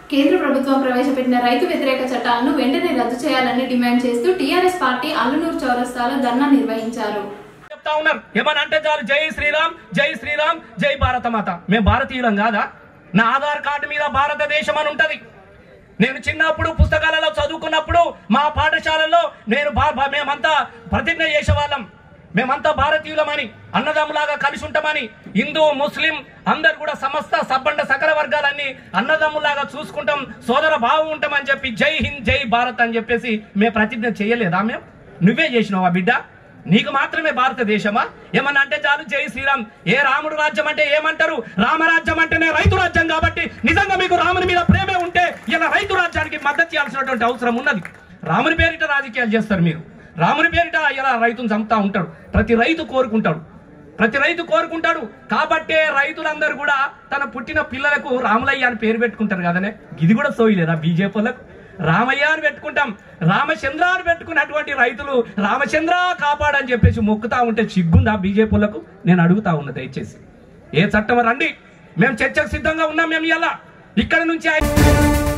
కేంద్ర ప్రభుత్వం ప్రవేశపెట్టిన రైతు వ్యతిరేక చట్టాలను వెంటనే రద్దు చేయాలని డిమాండ్ చేస్తూ టీఆర్ఎస్ పార్టీ అల్లునూరు చౌరస్తాలో ధర్నా నిర్వహించారు చెప్తా ఉన్నారు ఏమని అంటే చాలు జై శ్రీరామ్ జై శ్రీరామ్ జై భారత మాత మేము భారతీయులం కాదా నా ఆధార్ కార్డు మీద భారతదేశం అని ఉంటది నేను చిన్నప్పుడు పుస్తకాలలో చదువుకున్నప్పుడు మా పాఠశాలలో నేను భా- భా- మేమంతా ప్రతిజ్ఞ చేసేవాళ్ళం మేమంతా భారతీయులమని అన్నదమ్ములాగా కలిసి ఉంటామని హిందూ ముస్లిం అందరు కూడా సమస్త సబ్బండ సకల వర్గాలన్నీ అన్నదమ్ములాగా చూసుకుంటాం సోదర భావం ఉంటామని చెప్పి జై హింద్ జై భారత్ అని చెప్పేసి మేము ప్రతిజ్ఞ చేయలేదా మేము నువ్వే చేసినావా బిడ్డ నీకు మాత్రమే భారతదేశమా ఏమన్నా అంటే చాలు జై శ్రీరామ్ ఏ రాముడు రాజ్యం అంటే ఏమంటారు రామరాజ్యం అంటేనే రైతు రాజ్యం కాబట్టి నిజంగా మీకు రాముని మీద ప్రేమే ఉంటే ఇలా రైతు రాజ్యానికి మద్దతు చేయాల్సినటువంటి అవసరం ఉన్నది రాముని పేరిట రాజకీయాలు చేస్తారు మీరు రాముని పేరిట ఇలా రైతును చంపుతా ఉంటాడు ప్రతి రైతు కోరుకుంటాడు ప్రతి రైతు కోరుకుంటాడు కాబట్టే రైతులందరూ కూడా తన పుట్టిన పిల్లలకు రాములయ్య అని పేరు పెట్టుకుంటారు కదనే ఇది కూడా సోయలేదా బీజేపీలకు రామయ్య అని పెట్టుకుంటాం రామచంద్ర అని పెట్టుకున్నటువంటి రైతులు రామచంద్ర కాపాడని చెప్పేసి మొక్కుతా ఉంటే సిగ్గుందా బీజేపీలకు నేను అడుగుతా ఉన్నా దయచేసి ఏ చట్టం రండి మేము చర్చకు సిద్ధంగా ఉన్నాం మేము ఇలా ఇక్కడ నుంచి ఆయన